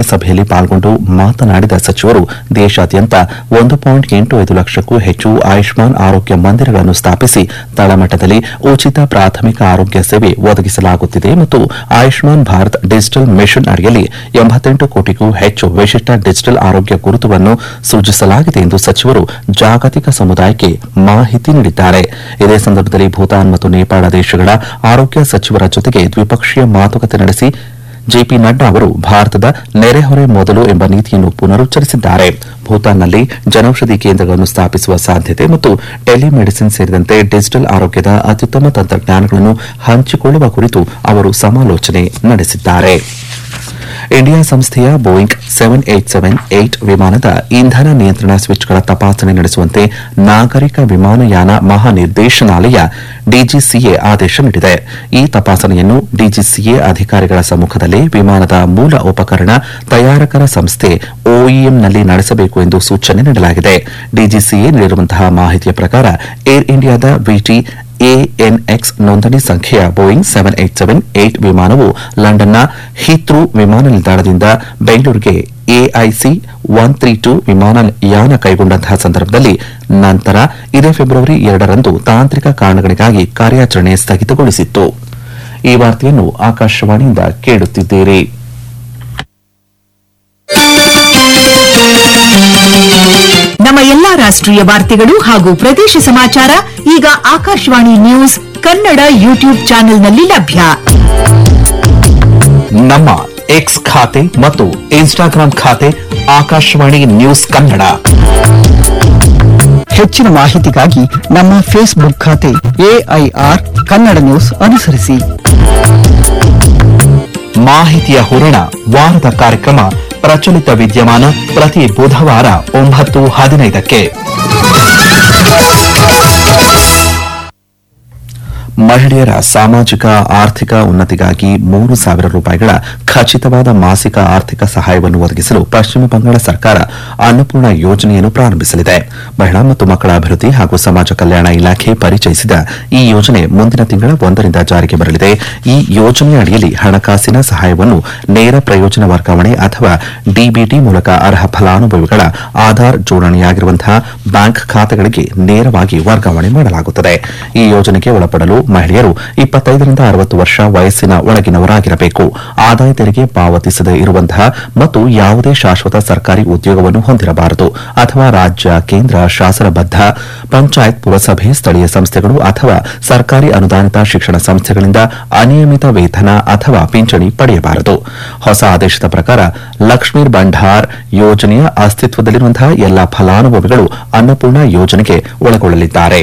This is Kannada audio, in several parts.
ಸಭೆಯಲ್ಲಿ ಪಾಲ್ಗೊಂಡು ಮಾತನಾಡಿದ ಸಚಿವರು ದೇಶಾದ್ಯಂತ ಒಂದು ಪಾಯಿಂಟ್ ಎಂಟು ಐದು ಲಕ್ಷಕ್ಕೂ ಹೆಚ್ಚು ಆಯುಷ್ಮಾನ್ ಆರೋಗ್ಯ ಮಂದಿರಗಳನ್ನು ಸ್ಥಾಪಿಸಿ ತಳಮಟ್ಟದಲ್ಲಿ ಉಚಿತ ಪ್ರಾಥಮಿಕ ಆರೋಗ್ಯ ಸೇವೆ ಒದಗಿಸಲಾಗುತ್ತಿದೆ ಮತ್ತು ಆಯುಷ್ಮಾನ್ ಭಾರತ್ ಡಿಜಿಟಲ್ ಮಿಷನ್ ಅಡಿಯಲ್ಲಿ ಎಂಬತ್ತೆಂಟು ಕೋಟಿಗೂ ಹೆಚ್ಚು ವಿಶಿಷ್ಟ ಡಿಜಿಟಲ್ ಆರೋಗ್ಯ ಗುರುತುಗಳನ್ನು ಸೂಚಿಸಲಾಗಿದೆ ಎಂದು ಸಚಿವರು ಜಾಗತಿಕ ಸಮುದಾಯಕ್ಕೆ ಮಾಹಿತಿ ನೀಡಿದ್ದಾರೆ ಇದೇ ಸಂದರ್ಭದಲ್ಲಿ ಭೂತಾನ್ ಮತ್ತು ನೇಪಾಳ ದೇಶಗಳ ಆರೋಗ್ಯ ಸಚಿವರ ಜೊತೆಗೆ ದ್ವಿಪಕ್ಷೀಯ ಮಾತುಕತೆ ನಡೆಸಿ ಜೆಪಿ ನಡ್ಡಾ ಅವರು ಭಾರತದ ನೆರೆಹೊರೆ ಮೊದಲು ಎಂಬ ನೀತಿಯನ್ನು ಪುನರುಚ್ಚರಿಸಿದ್ದಾರೆ ಭೂತಾನ್ನಲ್ಲಿ ಜನೌಷಧಿ ಕೇಂದ್ರಗಳನ್ನು ಸ್ಥಾಪಿಸುವ ಸಾಧ್ಯತೆ ಮತ್ತು ಟೆಲಿಮೆಡಿಸಿನ್ ಸೇರಿದಂತೆ ಡಿಜಿಟಲ್ ಆರೋಗ್ಯದ ಅತ್ಯುತ್ತಮ ತಂತ್ರಜ್ಞಾನಗಳನ್ನು ಹಂಚಿಕೊಳ್ಳುವ ಕುರಿತು ಅವರು ಸಮಾಲೋಚನೆ ನಡೆಸಿದ್ದಾರೆ ಇಂಡಿಯಾ ಸಂಸ್ಥೆಯ Boeing seven eight seven eight ವಿಮಾನದ ಇಂಧನ ನಿಯಂತ್ರಣ ಸ್ವಿಚ್ಗಳ ತಪಾಸಣೆ ನಡೆಸುವಂತೆ ನಾಗರಿಕ ವಿಮಾನಯಾನ ಮಹಾನಿರ್ದೇಶನಾಲಯ ಡಿಜಿಸಿಎ ಆದೇಶ ನೀಡಿದೆ ಈ ತಪಾಸಣೆಯನ್ನು ಡಿಜಿಸಿಎ ಅಧಿಕಾರಿಗಳ ಸಮ್ಮುಖದಲ್ಲೇ ವಿಮಾನದ ಮೂಲ ಉಪಕರಣ ತಯಾರಕರ ಸಂಸ್ಥೆ ಓಇಎಂನಲ್ಲಿ ನಡೆಸಬೇಕು ಎಂದು ಸೂಚನೆ ನೀಡಲಾಗಿದೆ ಡಿಜಿಸಿಎ ನೀಡಿರುವಂತಹ ಮಾಹಿತಿಯ ಪ್ರಕಾರ ಏರ್ ಇಂಡಿಯಾದ ವಿಟಿ ಎಎನ್ಎಕ್ಸ್ ನೋಂದಣಿ ಸಂಖ್ಯೆಯ Boeing seven eight seven eight ವಿಮಾನವು ಲಂಡನ್ನ ಹೀಥ್ರೂ ವಿಮಾನ ನಿಲ್ದಾಣದಿಂದ ಬೆಂಗಳೂರಿಗೆ ಎಐಸಿ ಒನ್ ತ್ರೀ ಟೂ ವಿಮಾನಯಾನ ಕೈಗೊಂಡಂತಹ ಸಂದರ್ಭದಲ್ಲಿ ನಂತರ ಇದೇ ಫೆಬ್ರವರಿ ಎರಡರಂದು ತಾಂತ್ರಿಕ ಕಾರಣಗಳಿಗಾಗಿ ಕಾರ್ಯಾಚರಣೆ ಸ್ಥಗಿತಗೊಳಿಸಿತ್ತು ಈ ವಾರ್ತೆಯನ್ನು ಆಕಾಶವಾಣಿಯಿಂದ ಕೇಳುತ್ತಿದ್ದೀರಿ ನಮ್ಮ ಎಲ್ಲಾ ರಾಷ್ಟ್ರೀಯ ವಾರ್ತೆಗಳು ಹಾಗೂ ಪ್ರದೇಶ ಸಮಾಚಾರ ಈಗ ಆಕಾಶವಾಣಿ ನ್ಯೂಸ್ ಕನ್ನಡ ಯೂಟ್ಯೂಬ್ ಚಾನೆಲ್ನಲ್ಲಿ ಲಭ್ಯ ನಮ್ಮ ಎಕ್ಸ್ ಖಾತೆ ಮತ್ತು ಇನ್ಸ್ಟಾಗ್ರಾಂ ಖಾತೆ ಆಕಾಶವಾಣಿ ನ್ಯೂಸ್ ಕನ್ನಡ ಹೆಚ್ಚಿನ ಮಾಹಿತಿಗಾಗಿ ನಮ್ಮ ಫೇಸ್ಬುಕ್ ಖಾತೆ ಎಐಆರ್ ಕನ್ನಡ ನ್ಯೂಸ್ ಅನುಸರಿಸಿ ಮಾಹಿತಿಯ ಹೂರಣ ವಾರದ ಕಾರ್ಯಕ್ರಮ ಪ್ರಚಲಿತ ವಿದ್ಯಮಾನ ಪ್ರತಿ ಬುಧವಾರ ಒಂಬತ್ತು ಹದಿನೈದಕ್ಕೆ ಮಹಿಳೆಯರ ಸಾಮಾಜಿಕ ಆರ್ಥಿಕ ಉನ್ನತಿಗಾಗಿ ಮೂರು ಸಾವಿರ ರೂಪಾಯಿಗಳ ಖಚಿತವಾದ ಮಾಸಿಕ ಆರ್ಥಿಕ ಸಹಾಯವನ್ನು ಒದಗಿಸಲು ಪಶ್ಚಿಮ ಬಂಗಾಳ ಸರ್ಕಾರ ಅನ್ನಪೂರ್ಣ ಯೋಜನೆಯನ್ನು ಪ್ರಾರಂಭಿಸಲಿದೆ ಮಹಿಳಾ ಮತ್ತು ಮಕ್ಕಳ ಅಭಿವೃದ್ಧಿ ಹಾಗೂ ಸಮಾಜ ಕಲ್ಯಾಣ ಇಲಾಖೆ ಪರಿಚಯಿಸಿದ ಈ ಯೋಜನೆ ಮುಂದಿನ ತಿಂಗಳ ಒಂದರಿಂದ ಜಾರಿಗೆ ಬರಲಿದೆ ಈ ಯೋಜನೆಯ ಅಡಿಯಲ್ಲಿ ಹಣಕಾಸಿನ ಸಹಾಯವನ್ನು ನೇರ ಪ್ರಯೋಜನ ವರ್ಗಾವಣೆ ಅಥವಾ ಡಿಬಿಟಿ ಮೂಲಕ ಅರ್ಹ ಫಲಾನುಭವಿಗಳ ಆಧಾರ್ ಜೋಡಣೆಯಾಗಿರುವಂತಹ ಬ್ಯಾಂಕ್ ಖಾತೆಗಳಿಗೆ ನೇರವಾಗಿ ವರ್ಗಾವಣೆ ಮಾಡಲಾಗುತ್ತದೆ ಈ ಯೋಜನೆಗೆ ಒಳಪಡಲು ಮಹಿಳೆಯರು ಇಪ್ಪತ್ತೈದರಿಂದ ಅರವತ್ತು ವರ್ಷ ವಯಸ್ಸಿನ ಒಳಗಿನವರಾಗಿರಬೇಕು ಆದಾಯ ತೆರಿಗೆ ಪಾವತಿಸದೇ ಇರುವಂತಹ ಮತ್ತು ಯಾವುದೇ ಶಾಶ್ವತ ಸರ್ಕಾರಿ ಉದ್ಯೋಗವನ್ನು ಹೊಂದಿರಬಾರದು ಅಥವಾ ರಾಜ್ಯ ಕೇಂದ್ರ ಶಾಸನಬದ್ಧ ಪಂಚಾಯತ್ ಪುರಸಭೆ ಸ್ಥಳೀಯ ಸಂಸ್ಥೆಗಳು ಅಥವಾ ಸರ್ಕಾರಿ ಅನುದಾನಿತ ಶಿಕ್ಷಣ ಸಂಸ್ಥೆಗಳಿಂದ ಅನಿಯಮಿತ ವೇತನ ಅಥವಾ ಪಿಂಚಣಿ ಪಡೆಯಬಾರದು ಹೊಸ ಆದೇಶದ ಪ್ರಕಾರ ಲಕ್ಷ್ಮೀರ್ ಭಂಡಾರ್ ಯೋಜನೆಯ ಅಸ್ತಿತ್ವದಲ್ಲಿರುವಂತಹ ಎಲ್ಲಾ ಫಲಾನುಭವಿಗಳು ಅನ್ನಪೂರ್ಣ ಯೋಜನೆಗೆ ಒಳಗೊಳ್ಳಲಿದ್ದಾರೆ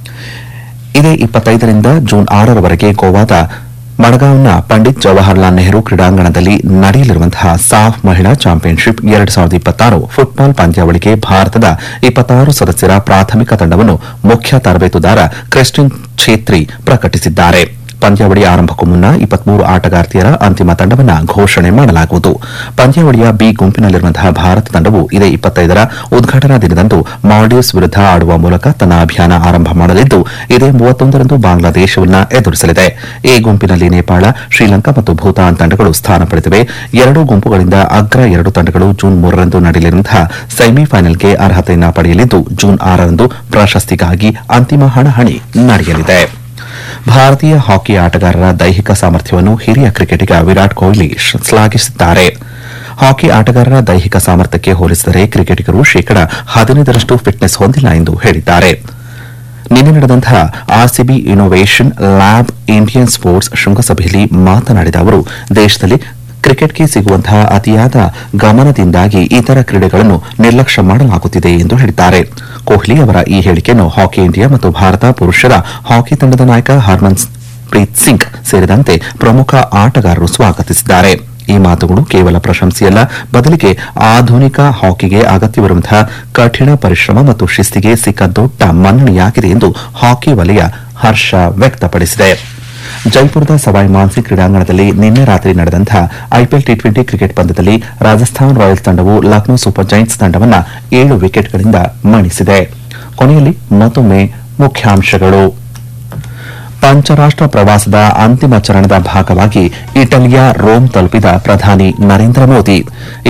ಇದೇ ಇಪ್ಪತ್ತೈದರಿಂದ ಜೂನ್ ಆರರವರೆಗೆ ಗೋವಾದ ಮಡಗಾಂವ್ನ ಪಂಡಿತ್ ಜವಾಹರ್ಲಾಲ್ ನೆಹರು ಕ್ರೀಡಾಂಗಣದಲ್ಲಿ ನಡೆಯಲಿರುವಂತಹ ಸಾಫ್ ಮಹಿಳಾ ಚಾಂಪಿಯನ್ಶಿಪ್ ಎರಡು ಸಾವಿರದ ಇಪ್ಪತ್ತಾರು ಫುಟ್ಬಾಲ್ ಪಂದ್ಯಾವಳಿಗೆ ಭಾರತದ ಇಪ್ಪತ್ತಾರು ಸದಸ್ಯರ ಪ್ರಾಥಮಿಕ ತಂಡವನ್ನು ಮುಖ್ಯ ತರಬೇತುದಾರ ಕ್ರಿಸ್ಟಿನ್ ಛೇತ್ರಿ ಪ್ರಕಟಿಸಿದ್ದಾರೆ ಪಂದ್ಯಾವಳಿ ಆರಂಭಕ್ಕೂ ಮುನ್ನ ಇಪ್ಪತ್ಮೂರು ಆಟಗಾರ್ತಿಯರ ಅಂತಿಮ ತಂಡವನ್ನು ಘೋಷಣೆ ಮಾಡಲಾಗುವುದು ಪಂದ್ಯಾವಳಿಯ ಬಿ ಗುಂಪಿನಲ್ಲಿರುವಂತಹ ಭಾರತ ತಂಡವು ಇದೇ ಇಪ್ಪತ್ತೈದರ ಉದ್ಘಾಟನಾ ದಿನದಂದು ಮಾಲ್ಡೀವ್ಸ್ ವಿರುದ್ಧ ಆಡುವ ಮೂಲಕ ತನ್ನ ಅಭಿಯಾನ ಆರಂಭ ಮಾಡಲಿದ್ದು ಇದೇ ಮೂವತ್ತೊಂದರಂದು ಬಾಂಗ್ಲಾದೇಶವನ್ನು ಎದುರಿಸಲಿದೆ ಎ ಗುಂಪಿನಲ್ಲಿ ನೇಪಾಳ ಶ್ರೀಲಂಕಾ ಮತ್ತು ಭೂತಾನ್ ತಂಡಗಳು ಸ್ಥಾನ ಪಡೆದಿವೆ ಎರಡೂ ಗುಂಪುಗಳಿಂದ ಅಗ್ರ ಎರಡು ತಂಡಗಳು ಜೂನ್ ಮೂರರಂದು ನಡೆಯಲಿರುವಂತಹ ಸೆಮಿಫೈನಲ್ಗೆ ಅರ್ಹತೆಯನ್ನು ಪಡೆಯಲಿದ್ದು ಜೂನ್ ಆರರಂದು ಪ್ರಶಸ್ತಿಗಾಗಿ ಅಂತಿಮ ಹಣಾಹಣಿ ನಡೆಯಲಿದೆ ಭಾರತೀಯ ಹಾಕಿ ಆಟಗಾರರ ದೈಹಿಕ ಸಾಮರ್ಥ್ಯವನ್ನು ಹಿರಿಯ ಕ್ರಿಕೆಟಿಗ ವಿರಾಟ್ ಕೊಹ್ಲಿ ಶ್ಲ- ಶ್ಲಾಘಿಸಿದ್ದಾರೆ ಹಾಕಿ ಆಟಗಾರರ ದೈಹಿಕ ಸಾಮರ್ಥ್ಯಕ್ಕೆ ಹೋಲಿಸಿದರೆ ಕ್ರಿಕೆಟಿಗರು ಶೇಕಡ ಹದಿನೈದರಷ್ಟು ಫಿಟ್ನೆಸ್ ಹೊಂದಿಲ್ಲ ಎಂದು ಹೇಳಿದ್ದಾರೆ ನಿನ್ನೆ ನಡೆದಂತಹ RCB innovation lab Indian sports ಶೃಂಗಸಭೆಯಲ್ಲಿ ಮಾತನಾಡಿದ ಅವರು ದೇಶದಲ್ಲಿ ಕ್ರಿಕೆಟ್ಗೆ ಸಿಗುವಂತಹ ಅತಿಯಾದ ಗಮನದಿಂದಾಗಿ ಇತರ ಕ್ರೀಡೆಗಳನ್ನು ನಿರ್ಲಕ್ಷ್ಯ ಮಾಡಲಾಗುತ್ತಿದೆ ಎಂದು ಹೇಳಿದ್ದಾರೆ ಕೊಹ್ಲಿ ಅವರ ಈ ಹೇಳಿಕೆಯನ್ನು ಹಾಕಿ ಇಂಡಿಯಾ ಮತ್ತು ಭಾರತ ಪುರುಷರ ಹಾಕಿ ತಂಡದ ನಾಯಕ ಹರ್ಮನ್ ಪ್ರೀತ್ ಸಿಂಗ್ ಸೇರಿದಂತೆ ಪ್ರಮುಖ ಆಟಗಾರರು ಸ್ವಾಗತಿಸಿದ್ದಾರೆ ಈ ಮಾತುಗಳು ಕೇವಲ ಪ್ರಶಂಸೆಯಲ್ಲ ಬದಲಿಗೆ ಆಧುನಿಕ ಹಾಕಿಗೆ ಅಗತ್ಯವಿರುವಂತಹ ಕಠಿಣ ಪರಿಶ್ರಮ ಮತ್ತು ಶಿಸ್ತಿಗೆ ಸಿಕ್ಕ ದೊಡ್ಡ ಮನ್ನಣೆಯಾಗಿದೆ ಎಂದು ಹಾಕಿ ವಲಯ ಹರ್ಷ ವ್ಯಕ್ತಪಡಿಸಿದೆ ಜೈಪುರದ ಸವಾಯ್ ಮಾನ್ಸಿ ಕ್ರೀಡಾಂಗಣದಲ್ಲಿ ನಿನ್ನೆ ರಾತ್ರಿ ನಡೆದಂತಹ ಐಪಿಎಲ್ ಟಿ ಟ್ವೆಂಟಿ ಕ್ರಿಕೆಟ್ ಪಂದ್ಯದಲ್ಲಿ ರಾಜಸ್ಥಾನ್ ರಾಯಲ್ಸ್ ತಂಡವು ಲಕ್ನೋ ಸೂಪರ್ ಜೈಂಟ್ಸ್ ತಂಡವನ್ನು ಏಳು ವಿಕೆಟ್ಗಳಿಂದ ಮಣಿಸಿದೆ ಕೊನೆಯಲ್ಲಿ ಮತ್ತೊಮ್ಮೆ ಮುಖ್ಯಾಂಶಗಳು ಪಂಚರಾಷ್ಟ್ರ ಪ್ರವಾಸದ ಅಂತಿಮ ಚರಣದ ಭಾಗವಾಗಿ ಇಟಲಿಯ ರೋಮ್ ತಲುಪಿದ ಪ್ರಧಾನಿ ನರೇಂದ್ರ ಮೋದಿ